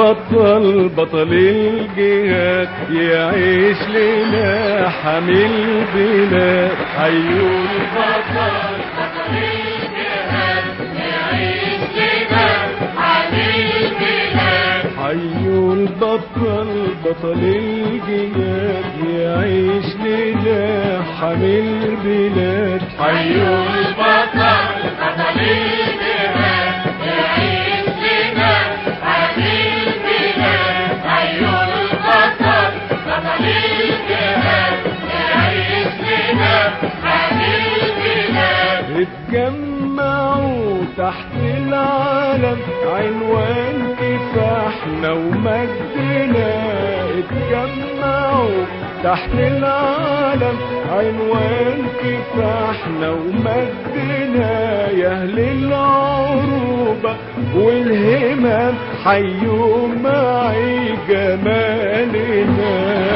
البطل بطل الجهاد يعيش لنا حامي البلاد حيوا البطل بطل الجهاد يعيش لنا حامي البلاد حيوا البطل بطل الجهاد يعيش لنا حامي البلاد حيوا البطل بطل الجهاد يعيش لنا حامي البلاد حيوا البطل بطل الجهاد يعيش لنا حامي البلاد اتجمعوا تحت العالم عنوان كفاحنا ومجدنا اتجمعوا تحت العالم عنوان كفاحنا ومجدنا يا اهل العروبة والهمم حيوا معي جمالنا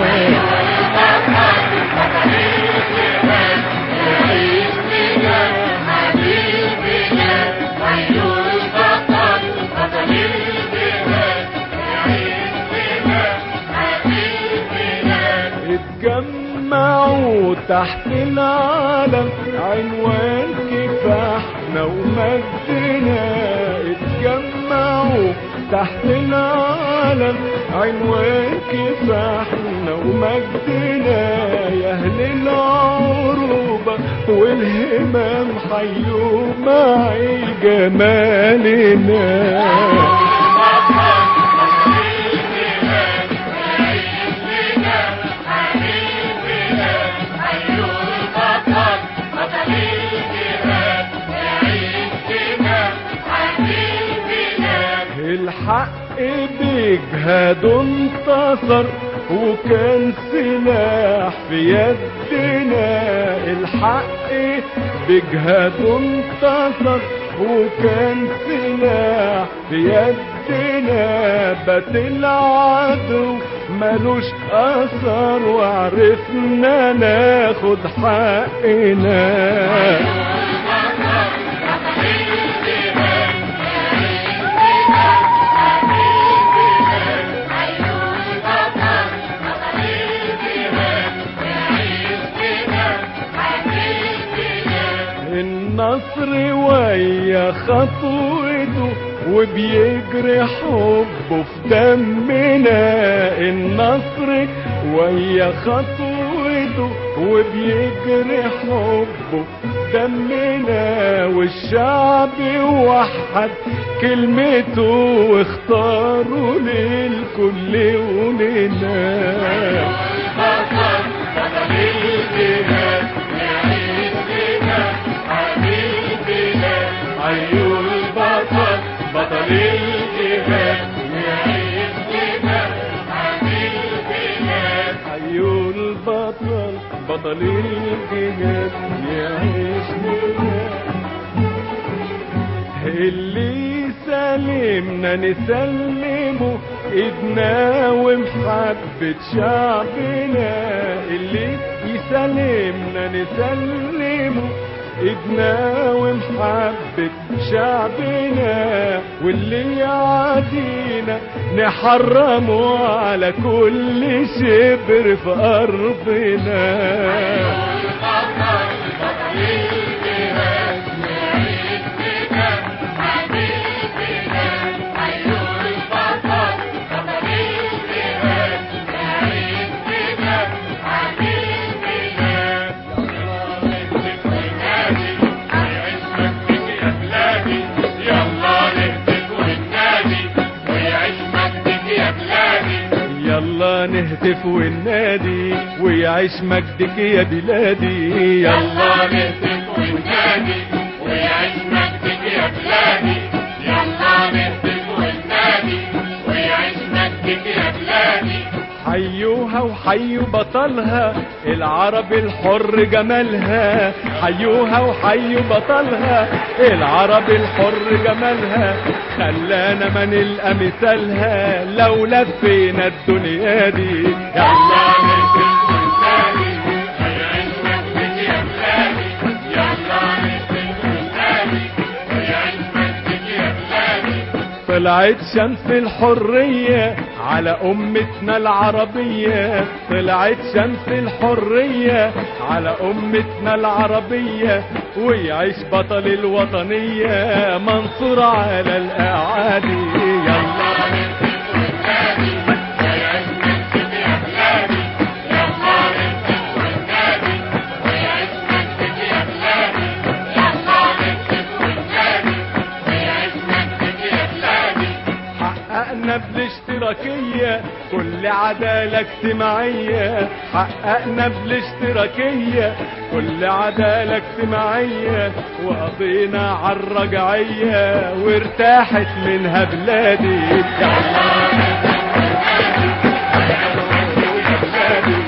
اتجمعوا تحت العالم عنوان كفاحنا ومجدنا اتجمعوا تحت العالم عنوان كفاحنا ومجدنا يا اهل العروبة والهمم حيوا معي جمالنا الحق بجهاد انتصر وكان سلاح في يدنا الحق بجهاد انتصر وكان سلاح في يدنا بات العدو ملوش اثر وعرفنا ناخد حقنا النصر ويا خطوته وبيجري حبه في دمنا النصر ويا خطوته وبيجري حبه في دمنا والشعب وحد كلمته واختاروا للكل ولنا حيوا البطل بطل الجهاد حيوا البطل بطل الجهاد يعيش لنا اللي سلمنا نسلمه ايدنا ومحبة شعبنا اللي يسلمنا نسلمه ايدنا ومحبة شعبنا واللي يعادينا نحرمه على كل شبر في ارضنا يلا نهتف وننادي ويعيش مجدك يا بلادي يلا نهتف وننادي ويعيش مجدك يا بلادي يلا نهتف وننادي ويعيش مجدك يا بلادي حيوها وحيوا بطلها العرب الحر جمالها حيوها وحيوا بطلها العرب الحر جمالها خلانا ما نلقى مثالها لو لفينا الدنيا دي يلا نهتف وننادي ويعيش مجدك يا بلادي يلا نهتف وننادي ويعيش مجدك يا بلادي في طلعت شمس الحرية على أمتنا العربية طلعت شمس الحرية على أمتنا العربية ويعيش بطل الوطنية منصور على الأعادي يلا حققنا بالاشتراكية كل عدالة اجتماعية حققنا بالاشتراكية كل عدالة اجتماعية وقضينا عالرجعية وارتاحت منها بلادي يا الله يا بلادي